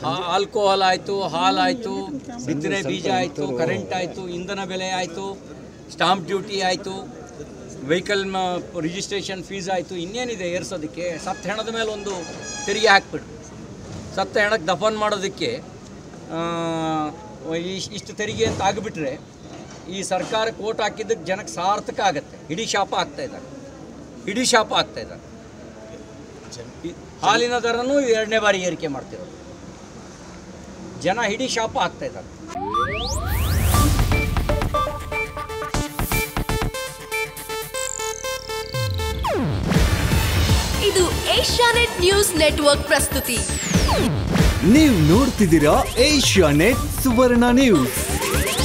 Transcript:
alcohol ಆಯಿತು ಹಾಲ್ ಆಯಿತು ಬಿತ್ತನೆ ಬೀಜ ಆಯಿತು ಕರೆಂಟ್ ಆಯಿತು ಇಂಧನ ಬೆಲೆ ಆಯಿತು ಸ್ಟಾಂಪ್ ಡ್ಯೂಟಿ ಆಯಿತು ವೆಹಿಕಲ್ ರಿಜಿಸ್ಟ್ರೇಷನ್ ಫೀಸ್ ಆಯಿತು ಇನ್ನೇನಿದೆ ಏರ್ಸೋದಕ್ಕೆ ಸತ್ತ ಹೆಣದ ಮೇಲೆ ಒಂದು ತೆರಿಗೆ ಹಾಕ್ಬಿಡು ಸತ್ತ ಹೆಣಕ್ಕೆ ದಫನ್ ಮಾಡೋದಕ್ಕೆ ಆ, ಇಶ್- ಇಷ್ಟು ತೆರಿಗೆ ಅಂತ ಆಗಿಬಿಟ್ರೆ ಈ ಸರ್ಕಾರ ಕೋಟ್ ಹಾಕಿದ್ದಕ್ಕೆ ಜನಕ್ಕೆ ಸಾರ್ಥಕ ಆಗುತ್ತೆ ಹಿಡಿ ಶಾಪ ಆಗ್ತಾ ಇದ್ದಾರೆ ಹಿಡಿ ಶಾಪ ಆಗ್ತಾ ಇದ್ದಾರೆ ಈ ಹಾಲಿನ ದರನೂ ಎರಡನೇ ಬಾರಿ ಏರಿಕೆ ಮಾಡ್ತಿರೋದು ಜನ ಹಿಡಿ ಶಾಪ ಆಗ್ತಾ ಇದ್ದಾರೆ ಇದು ಏಷ್ಯಾನೆಟ್ ನ್ಯೂಸ್ ನೆಟ್ವರ್ಕ್ ಪ್ರಸ್ತುತಿ ನೀವು ನೋಡ್ತಿದ್ದೀರಾ ಏಷ್ಯಾ ನೆಟ್ ಸುವರ್ಣ ನ್ಯೂಸ್